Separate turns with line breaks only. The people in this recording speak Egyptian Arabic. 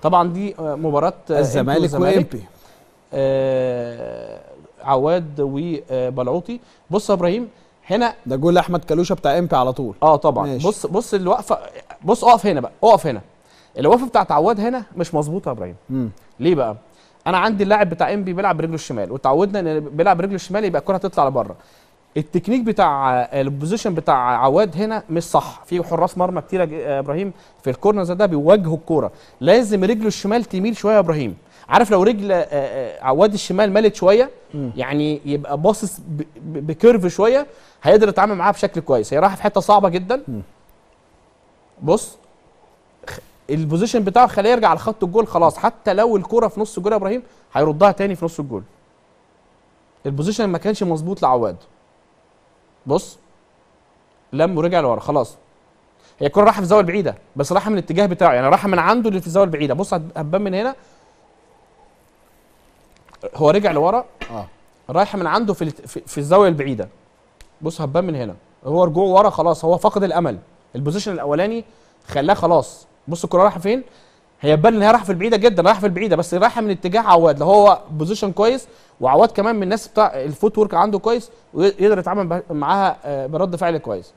طبعا دي آه، مباراه آه،
الزمالك
إنبي والزمالك.
وامبي
آه، عواد وبلعوطي بص يا ابراهيم هنا
ده جول احمد كلوشه بتاع امبي على طول
اه طبعا
ماشي.
بص بص الوقفه بص اقف هنا بقى اقف هنا الوقفه بتاعت عواد هنا مش مظبوطه يا ابراهيم
مم.
ليه بقى انا عندي اللاعب بتاع انبي بيلعب برجله الشمال وتعودنا ان بيلعب برجله الشمال يبقى الكره هتطلع لبره التكنيك بتاع آه، البوزيشن بتاع عواد هنا مش صح في حراس مرمى كتير يا ابراهيم في الكورنر ده بيواجهوا الكوره لازم رجله الشمال تميل شويه يا ابراهيم عارف لو رجل آه، آه، عواد الشمال مالت شويه يعني يبقى باصص ب- ب- بكيرف شويه هيقدر يتعامل معاها بشكل كويس هي رايحه في حته صعبه جدا بص خ- البوزيشن بتاعه خليه يرجع على خط الجول خلاص حتى لو الكوره في نص الجول يا ابراهيم هيردها تاني في نص الجول البوزيشن ما كانش مظبوط لعواد بص لم ورجع لورا خلاص هي الكوره رايحه في الزاويه البعيده بس رايحه من الاتجاه بتاعه يعني رايحه من عنده اللي في الزاويه البعيده بص هت- هتبان من هنا هو رجع لورا
اه
رايحه من عنده في الت- في, في الزاويه البعيده بص هتبان من هنا هو رجوعه ورا خلاص هو فقد الامل البوزيشن الاولاني خلاه خلاص بص الكره رايحه فين هي تبان ان هي رايحه في البعيده جدا رايحه في البعيده بس رايحه من اتجاه عواد لو هو بوزيشن كويس وعواد كمان من الناس بتاع الفوت ورك عنده كويس ويقدر يتعامل ب- معاها آه، برد فعل كويس